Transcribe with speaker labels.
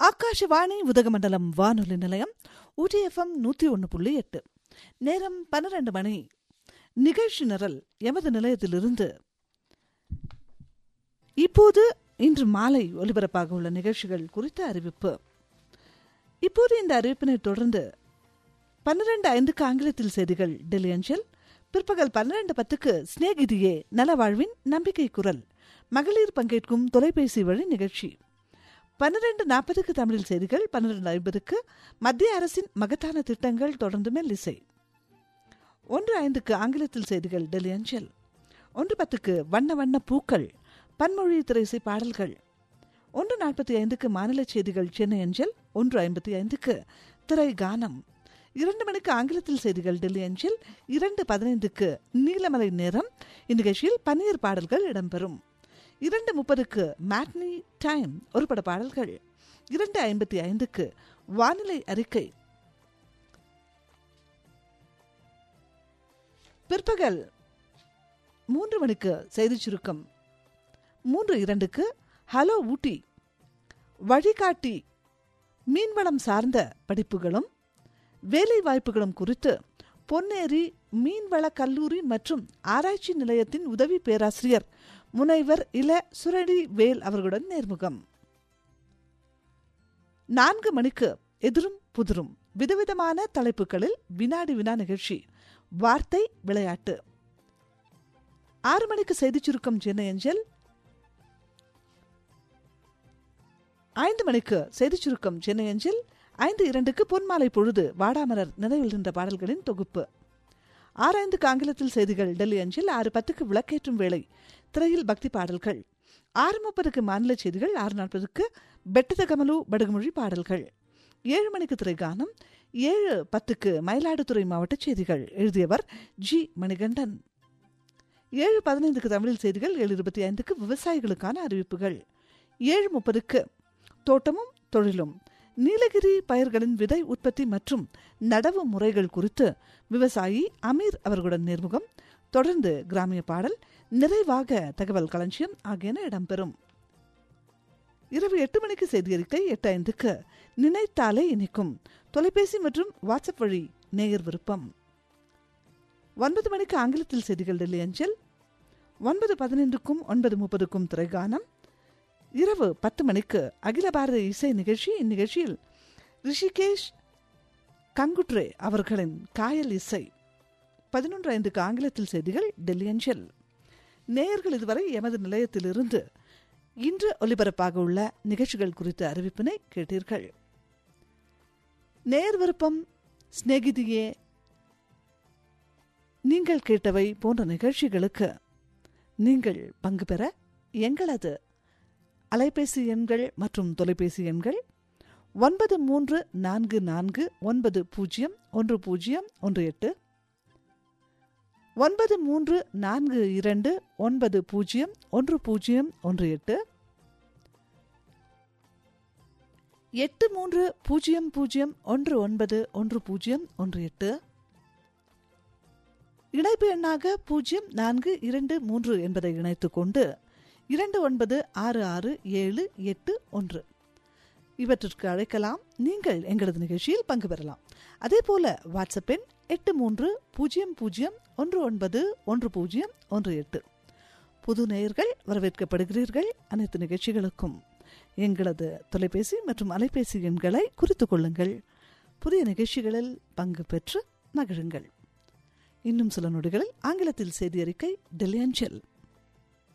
Speaker 1: ஆகாஷவாணி உதகமண்டலம் வானொலி நிலையம் ஊடிஎஃப்எம் நூற்றி ஒன்று புள்ளி எட்டு நேரம் பன்னிரண்டு மணி நிகழ்ச்சி நிரல் எமது நிலையத்திலிருந்து இப்போது இன்று மாலை ஒலிபரப்பாக உள்ள நிகழ்ச்சிகள் குறித்த அறிவிப்பு இப்போது இந்த அறிவிப்பினை தொடர்ந்து பன்னிரண்டு ஐந்துக்கு ஆங்கிலத்தில் செய்திகள் டெல்லி அஞ்சல் பிற்பகல் பன்னிரண்டு பத்துக்கு ஸ்நேகிதியே நலவாழ்வின் நம்பிக்கை குரல் மகளிர் பங்கேற்கும் தொலைபேசி வழி நிகழ்ச்சி பன்னிரண்டு நாற்பதுக்கு தமிழில் செய்திகள் பன்னிரண்டு ஐம்பதுக்கு மத்திய அரசின் மகத்தான திட்டங்கள் தொடர்ந்து மெல்லிசை ஒன்று ஐந்துக்கு ஆங்கிலத்தில் செய்திகள் டெல்லி அஞ்சல் ஒன்று பத்துக்கு வண்ண வண்ண பூக்கள் பன்மொழி திரைசை பாடல்கள் ஒன்று நாற்பத்தி ஐந்துக்கு மாநில செய்திகள் சென்னை அஞ்சல் ஒன்று ஐம்பத்தி ஐந்துக்கு திரை கானம் இரண்டு மணிக்கு ஆங்கிலத்தில் செய்திகள் டெல்லி அஞ்சல் இரண்டு பதினைந்துக்கு நீலமலை நேரம் இந்நிகழ்ச்சியில் பன்னீர் பாடல்கள் இடம்பெறும் இரண்டு முப்பதுக்கு மேட்னி டைம் ஒரு பட பாடல்கள் இரண்டு ஐம்பத்தி ஐந்துக்கு வானிலை அறிக்கை பிற்பகல் மூன்று மணிக்கு செய்திச் சுருக்கம் மூன்று இரண்டுக்கு ஹலோ ஊட்டி வழிகாட்டி மீன்வளம் சார்ந்த படிப்புகளும் வேலை வாய்ப்புகளும் குறித்து பொன்னேரி மீன்வள கல்லூரி மற்றும் ஆராய்ச்சி நிலையத்தின் உதவி பேராசிரியர் முனைவர் இல சுரடி வேல் அவர்களுடன் நேர்முகம் நான்கு மணிக்கு எதிரும் புதிரும் விதவிதமான தலைப்புகளில் வினாடி வினா நிகழ்ச்சி வார்த்தை விளையாட்டு ஆறு மணிக்கு செய்திச் சுருக்கம் சென்னை அஞ்சல் ஐந்து மணிக்கு செய்திச் சுருக்கம் சென்னை அஞ்சல் ஐந்து இரண்டுக்கு பொன்மாலை பொழுது வாடாமலர் நினைவில் நின்ற பாடல்களின் தொகுப்பு ஆறு ஐந்துக்கு ஆங்கிலத்தில் செய்திகள் டெல்லி அஞ்சல் ஆறு பத்துக்கு விளக்கேற்றும் வேளை திரையில் பக்தி பாடல்கள் ஆறு முப்பதுக்கு மாநில செய்திகள் ஆறு நாற்பதுக்கு பெட்டத கமலு படுகுமொழி பாடல்கள் ஏழு மணிக்கு திரைகானம் ஏழு பத்துக்கு மயிலாடுதுறை மாவட்ட செய்திகள் எழுதியவர் ஜி மணிகண்டன் ஏழு பதினைந்துக்கு தமிழில் செய்திகள் ஏழு இருபத்தி ஐந்துக்கு விவசாயிகளுக்கான அறிவிப்புகள் ஏழு முப்பதுக்கு தோட்டமும் தொழிலும் நீலகிரி பயிர்களின் விதை உற்பத்தி மற்றும் நடவு முறைகள் குறித்து விவசாயி அமீர் அவர்களுடன் நேர்முகம் தொடர்ந்து கிராமிய பாடல் நிறைவாக தகவல் களஞ்சியம் ஆகியன இடம்பெறும் இரவு எட்டு மணிக்கு செய்தி அறிக்கை எட்டு ஐந்துக்கு நினைத்தாலே இனிக்கும் தொலைபேசி மற்றும் வாட்ஸ்அப் வழி நேயர் விருப்பம் ஒன்பது மணிக்கு ஆங்கிலத்தில் செய்திகள் டெல்லி அஞ்சல் ஒன்பது பதினைந்துக்கும் ஒன்பது முப்பதுக்கும் திரைகானம் இரவு பத்து மணிக்கு அகில பாரத இசை நிகழ்ச்சி இந்நிகழ்ச்சியில் ரிஷிகேஷ் கங்குட்ரே அவர்களின் காயல் இசை பதினொன்று ஐந்துக்கு ஆங்கிலத்தில் செய்திகள் டெல்லி அஞ்சல் நேயர்கள் இதுவரை எமது நிலையத்திலிருந்து இன்று ஒலிபரப்பாக உள்ள நிகழ்ச்சிகள் குறித்த அறிவிப்பினை கேட்டீர்கள் நேர் விருப்பம் ஸ்நேகிதியே நீங்கள் கேட்டவை போன்ற நிகழ்ச்சிகளுக்கு நீங்கள் பங்கு பெற எங்களது அலைபேசி எண்கள் மற்றும் தொலைபேசி எண்கள் ஒன்பது மூன்று நான்கு நான்கு ஒன்பது பூஜ்ஜியம் ஒன்று பூஜ்ஜியம் ஒன்று எட்டு ஒன்பது மூன்று நான்கு இரண்டு ஒன்பது பூஜ்ஜியம் ஒன்று பூஜ்ஜியம் ஒன்று எட்டு எட்டு மூன்று பூஜ்ஜியம் பூஜ்ஜியம் ஒன்று ஒன்பது ஒன்று பூஜ்ஜியம் ஒன்று எட்டு இணைப்பு எண்ணாக பூஜ்ஜியம் நான்கு இரண்டு மூன்று என்பதை இணைத்துக் கொண்டு இரண்டு ஒன்பது ஆறு ஆறு ஏழு எட்டு ஒன்று இவற்றிற்கு அழைக்கலாம் நீங்கள் எங்களது நிகழ்ச்சியில் பங்கு பெறலாம் அதே போல வாட்ஸ்அப் எண் எட்டு மூன்று பூஜ்ஜியம் பூஜ்ஜியம் ஒன்று ஒன்பது ஒன்று பூஜ்ஜியம் ஒன்று எட்டு புது நேயர்கள் வரவேற்கப்படுகிறீர்கள் அனைத்து நிகழ்ச்சிகளுக்கும் எங்களது தொலைபேசி மற்றும் அலைபேசி எண்களை குறித்துக் கொள்ளுங்கள் புதிய நிகழ்ச்சிகளில் பங்கு பெற்று மகிழுங்கள் இன்னும் சில நொடிகளில் ஆங்கிலத்தில் செய்தி அறிக்கை டெல்லி அஞ்சல்